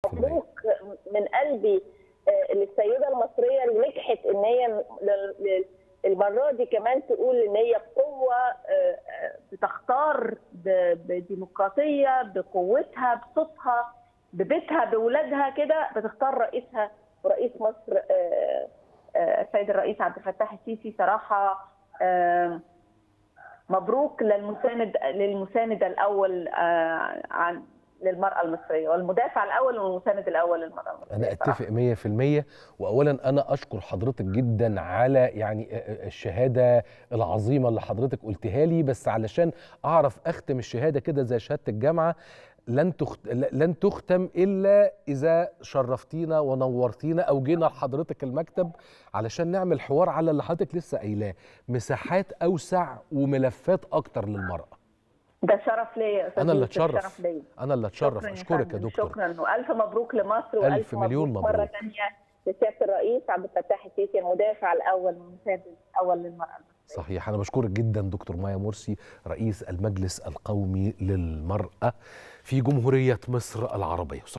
مبروك من قلبي آه، للسيده المصريه اللي نجحت ان هي ل- ل- المره دي كمان تقول ان هي قوه آه، آه، بتختار ب- بديمقراطيه بقوتها بصوتها ببيتها باولادها كده بتختار رئيسها ورئيس مصر آه، آه، السيد الرئيس عبد الفتاح السيسي صراحه آه، مبروك للمساند للمساند الاول آه، عن للمراه المصريه والمدافع الاول والمساند الاول للمراه المصريه انا صراحة. اتفق 100% واولا انا اشكر حضرتك جدا على يعني الشهاده العظيمه اللي حضرتك قلتها لي بس علشان اعرف اختم الشهاده كده زي شهاده الجامعه لن تخت... لن تختم الا اذا شرفتينا ونورتينا او جينا لحضرتك المكتب علشان نعمل حوار على اللي حضرتك لسه قايلاه مساحات اوسع وملفات اكتر للمراه ده شرف ليا يا أستاذ انا اللي يوسف، اتشرف شرف ليا انا اللي اتشرف شكراً يا اشكرك يا فندم، دكتور شكرا والف مبروك لمصر ألف والف مليون مره مبروك. ثانيه لسياده الرئيس عبد الفتاح السيسي المدافع الاول والمساند الاول للمراه المصريه صحيح أنا بشكرك جدا دكتور مايا مرسي رئيس المجلس القومي للمرأة في جمهورية مصر العربية